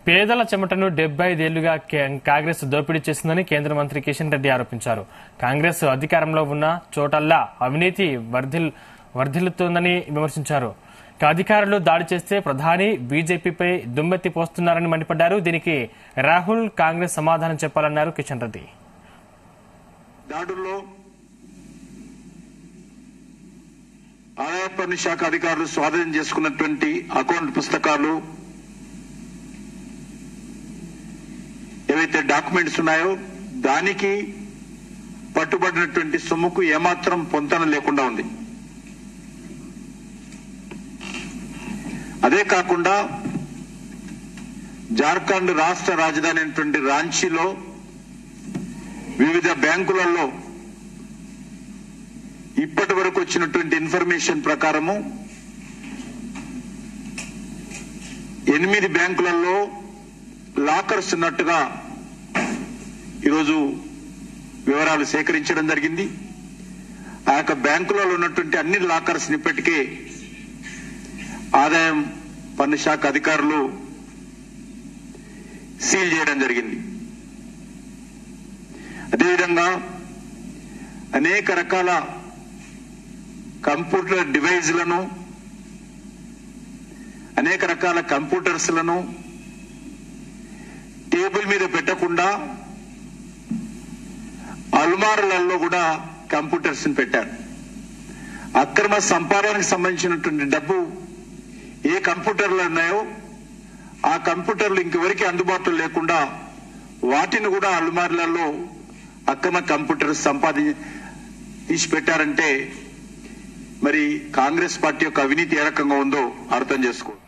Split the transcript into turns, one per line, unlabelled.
పేదల చెమటను డెబ్బై ఐదేళ్లుగా కే- కాంగ్రెస్ దోపిడీ చేసిందని కేంద్ర మంత్రి కిషన్ రెడ్డి ఆరోపించారు కాంగ్రెస్ అధికారంలో ఉన్న చోటల్లా అవినీతి వర్ధిల్ వర్ధిల్లుతోందని విమర్శించారు ఇక అధికారులు దాడి చేస్తే ప్రధాని బీజేపీపై దుమ్మెత్తి పోస్తున్నారని మండిపడ్డారు దీనికి రాహుల్ కాంగ్రెస్ సమాధానం చెప్పాలన్నారు కిషన్ రెడ్డి
దాడుల్లో ఆదాయ పన్ను శాఖ అధికారులు స్వాధీనం చేసుకున్నటువంటి అకౌంట్ పుస్తకాలు ఏవైతే డాక్యుమెంట్స్ ఉన్నాయో దానికి పట్టుబడినటువంటి సొమ్ముకు ఏమాత్రం పొంతన లేకుండా ఉంది అదే కాకుండా జార్ఖండ్ రాష్ట్ర రాజధాని అయినటువంటి రాంచీలో వివిధ బ్యాంకులలో ఇప్పటి వరకు వచ్చినటువంటి ఇన్ఫర్మేషన్ ప్రకారము ఎనిమిది బ్యాంకులలో లాకర్స్ ఉన్నట్టుగా ఈరోజు వివరాలు సేకరించడం జరిగింది ఆ యొక్క బ్యాంకులలో ఉన్నటువంటి అన్ని లాకర్స్ ఇప్పటికే ఆదాయం పన్ను శాఖ అధికారులు సీల్ చేయడం జరిగింది అదేవిధంగా అనేక రకాల కంప్యూటర్ డివైజ్లను అనేక రకాల కంప్యూటర్స్లను టేబుల్ మీద పెట్టకుండా అల్మారులలో కూడా కంప్యూటర్స్ పెట్టారు అక్రమ సంపాదనకు సంబంధించినటువంటి డబ్బు ఏ కంప్యూటర్లు ఉన్నాయో ఆ కంప్యూటర్లు ఇంకెవరికి అందుబాటులో లేకుండా వాటిని కూడా అల్మార్లలో అక్రమ కంప్యూటర్ సంపాది తీసి పెట్టారంటే మరి కాంగ్రెస్ పార్టీ యొక్క అవినీతి ఏ రకంగా ఉందో అర్థం చేసుకో